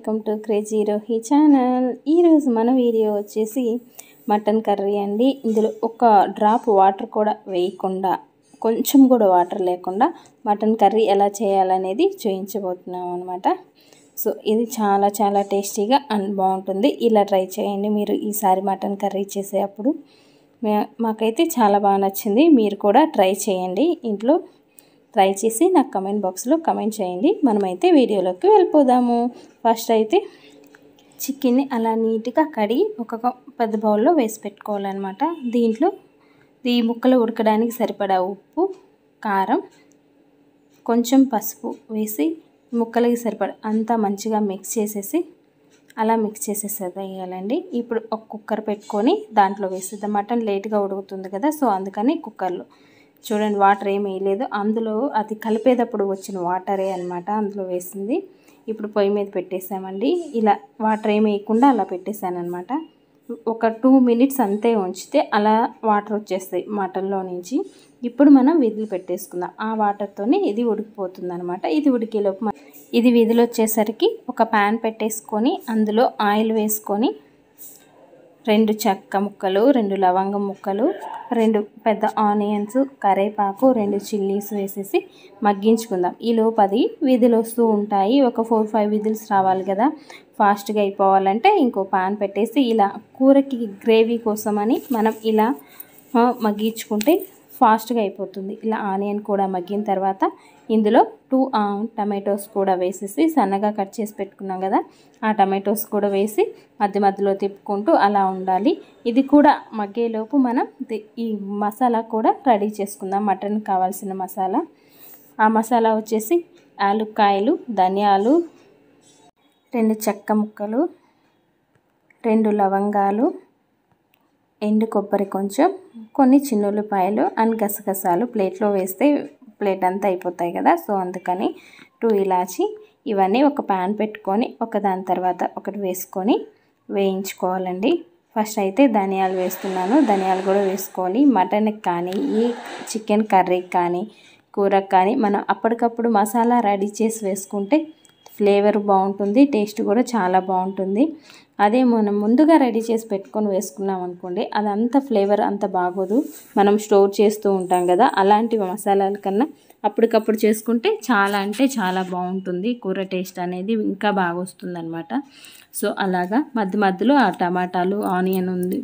welcome to crazy Rohi channel ఈరోజు మన video వచ్చేసి మటన్ కర్రీ అండి ఇందులో ఒక డ్రాప్ వాటర్ కూడా వేయకుండా కొంచెం కూడా వాటర్ లేకుండా మటన్ కర్రీ ఎలా చేయాలనేది చూపించబోతున్నాం అనమాట సో ఇది చాలా చాలా టేస్టీగా అండ్ బాగుంటుంది ఇలా ట్రై చేయండి మీరు ఈసారి మటన్ కర్రీ చేసేటప్పుడు మే- మాకైతే చాలా బాగా నచ్చింది మీరు కూడా ట్రై చేయండి ఇంట్లో ట్రై చేసి నాకు కమెంట్ బాక్స్లో కమెంట్ చేయండి మనమైతే వీడియోలోకి వెళ్ళిపోదాము ఫస్ట్ అయితే చికెన్ని అలా నీట్గా కడిగి ఒక క- పెద్ద బౌల్లో వేసి పెట్టుకోవాలన్నమాట దీంట్లో ఈ ముక్కలు ఉడకడానికి సరిపడా ఉప్పు కారం కొంచెం పసుపు వేసి ముక్కలకి సరిపడా అంతా మంచిగా మిక్స్ చేసేసి అలా మిక్స్ చేసేసేయాలండి ఇప్పుడు ఒక కుక్కర్ పెట్టుకొని దాంట్లో వేసేద్దాం మటన్ లేట్గా ఉడుకుతుంది కదా సో అందుకని కుక్కర్లో చూడండి వాటర్ ఏమీ వేయలేదు అందులో అది కలిపేటప్పుడు వచ్చిన వాటరే అనమాట అందులో వేసింది ఇప్పుడు పొయ్యి మీద పెట్టేసామండి ఇలా వాటర్ ఏమి వేయకుండా అలా పెట్టేశాను అనమాట ఒక టూ మినిట్స్ అంతే ఉంచితే అలా వాటర్ వచ్చేస్తాయి మటన్లో నుంచి ఇప్పుడు మనం విధులు పెట్టేసుకుందాం ఆ వాటర్తోనే ఇది ఉడికిపోతుంది అనమాట ఇది ఉడికేలోపు మ- ఇది విధులు వచ్చేసరికి ఒక ప్యాన్ పెట్టేసుకొని అందులో ఆయిల్ వేసుకొని రెండు చెక్క ముక్కలు రెండు లవంగం ముక్కలు రెండు పెద్ద ఆనియన్స్ కరేపాకు రెండు చిల్లీస్ వేసేసి మగ్గించుకుందాం ఈ లోపు అది విధులు వస్తూ ఉంటాయి ఒక ఫోర్ ఫైవ్ విధుల్స్ రావాలి కదా ఫాస్ట్గా అయిపోవాలంటే ఇంకో పాన్ పెట్టేసి ఇలా కూరకి గ్రేవీ కోసమని మనం ఇలా ఆ, మగ్గించుకుంటే ఫాస్ట్గా అయిపోతుంది ఇలా ఆనియన్ కూడా మగ్గిన తర్వాత ఇందులో టూ టమాటోస్ కూడా వేసేసి సన్నగా కట్ చేసి పెట్టుకున్నాం కదా ఆ టమాటోస్ కూడా వేసి మధ్య మధ్యలో తిప్పుకుంటూ అలా ఉండాలి ఇది కూడా మగ్గేలోపు మనం ది- ఈ మసాలా కూడా రెడీ చేసుకుందాం మటన్ కావాల్సిన మసాలా ఆ మసాలా వచ్చేసి ఆలుక్కాయలు ధనియాలు రెండు చెక్క ముక్కలు రెండు లవంగాలు ఎండు కొబ్బరి కొంచెం కొన్ని చిన్నుల్లిపాయలు అండ్ గసగసాలు ప్లేట్లో వేస్తే ప్లేట్ అంతా అయిపోతాయి కదా సో అందుకని టూ ఇలాచి ఇవన్నీ ఒక ప్యాన్ పెట్టుకొని ఒక దాని తర్వాత ఒకటి వేసుకొని వేయించుకోవాలండి ఫస్ట్ అయితే ధనియాలు వేస్తున్నాను ధనియాలు కూడా వేసుకోవాలి మటన్కి కానీ ఈ చికెన్ కర్రీకి కానీ కూరకు కానీ మనం అప్పటికప్పుడు మసాలా రెడీ చేసి వేసుకుంటే ఫ్లేవర్ బాగుంటుంది టేస్ట్ కూడా చాలా బాగుంటుంది అదే మనం ముందుగా రెడీ చేసి పెట్టుకొని వేసుకున్నాం అనుకోండి అదంతా ఫ్లేవర్ అంత బాగోదు మనం స్టోర్ చేస్తూ ఉంటాం కదా అలాంటి మసాలాల కన్నా అప్పటికప్పుడు చేసుకుంటే చాలా అంటే చాలా బాగుంటుంది కూర టేస్ట్ అనేది ఇంకా బాగా వస్తుంది అనమాట సో అలాగా మధ్య మధ్యలో ఆ టమాటాలు ఆనియన్ ఉంది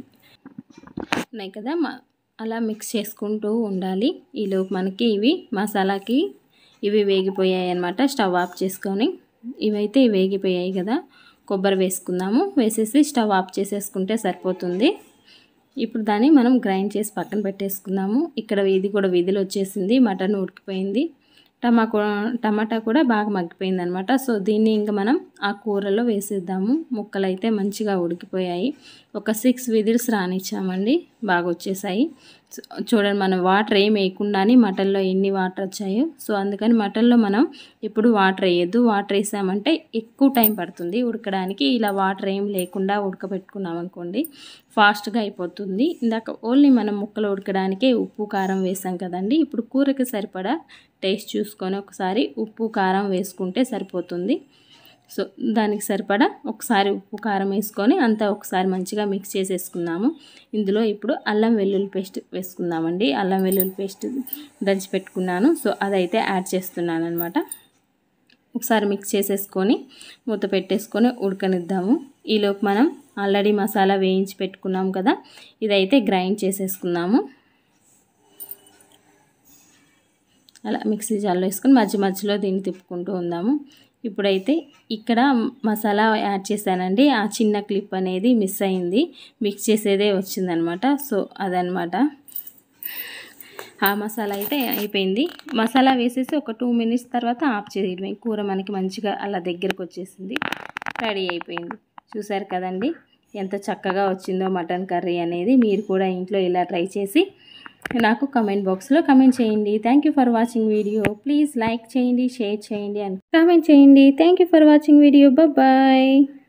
ఉన్నాయి కదా మ- అలా మిక్స్ చేసుకుంటూ ఉండాలి ఈలోపు మనకి ఇవి మసాలాకి ఇవి వేగిపోయాయి అనమాట స్టవ్ ఆఫ్ చేసుకొని ఇవైతే వేగిపోయాయి కదా కొబ్బరి వేసుకుందాము వేసేసి స్టవ్ ఆఫ్ చేసేసుకుంటే సరిపోతుంది ఇప్పుడు దాన్ని మనం గ్రైండ్ చేసి పక్కన పెట్టేసుకుందాము ఇక్కడ ఇది కూడా విధులు వచ్చేసింది మటన్ ఉడికిపోయింది టమా టమాటా కూడా బాగా మగ్గిపోయింది అనమాట సో దీన్ని ఇంకా మనం ఆ కూరలో వేసేద్దాము ముక్కలు అయితే మంచిగా ఉడికిపోయాయి ఒక సిక్స్ విజిల్స్ రానిచ్చామండి బాగా వచ్చేసాయి సో చూడండి మనం వాటర్ ఏం వేయకుండానే మటన్లో ఎన్ని వాటర్ వచ్చాయో సో అందుకని మటన్లో మనం ఇప్పుడు వాటర్ వేయద్దు వాటర్ వేసామంటే ఎక్కువ టైం పడుతుంది ఉడకడానికి ఇలా వాటర్ ఏం లేకుండా ఉడకబెట్టుకున్నాం అనుకోండి ఫాస్ట్గా అయిపోతుంది ఇందాక ఓన్లీ మనం ముక్కలు ఉడకడానికే ఉప్పు కారం వేసాం కదండి ఇప్పుడు కూరకి సరిపడా టేస్ట్ చూసుకొని ఒకసారి ఉప్పు కారం వేసుకుంటే సరిపోతుంది సో దానికి సరిపడా ఒకసారి ఉప్పు కారం వేసుకొని అంతా ఒకసారి మంచిగా మిక్స్ చేసేసుకుందాము ఇందులో ఇప్పుడు అల్లం వెల్లుల్లి పేస్ట్ వేసుకుందామండి అల్లం వెల్లుల్లి పేస్ట్ దంచి పెట్టుకున్నాను సో అదైతే యాడ్ చేస్తున్నాను అనమాట ఒకసారి మిక్స్ చేసేసుకొని మూత పెట్టేసుకొని ఉడకనిద్దాము ఈలోపు మనం ఆల్రెడీ మసాలా వేయించి పెట్టుకున్నాం కదా ఇదైతే గ్రైండ్ చేసేసుకుందాము అలా మిక్సీ జార్లో వేసుకొని మధ్య మధ్యలో దీన్ని తిప్పుకుంటూ ఉందాము ఇప్పుడైతే ఇక్కడ మసాలా యాడ్ చేశానండి ఆ చిన్న క్లిప్ అనేది మిస్ అయింది మిక్స్ చేసేదే వచ్చిందనమాట సో అదనమాట ఆ మసాలా అయితే అయిపోయింది మసాలా వేసేసి ఒక టూ మినిట్స్ తర్వాత ఆఫ్ చేయడమే కూర మనకి మంచిగా అలా దగ్గరకు వచ్చేసింది రెడీ అయిపోయింది చూసారు కదండి ఎంత చక్కగా వచ్చిందో మటన్ కర్రీ అనేది మీరు కూడా ఇంట్లో ఇలా ట్రై చేసి నాకు కమెంట్ బాక్స్లో కమెంట్ చేయండి thank you for watching video please like చేయండి షేర్ చేయండి అండ్ కామెంట్ చేయండి thank you for watching video bye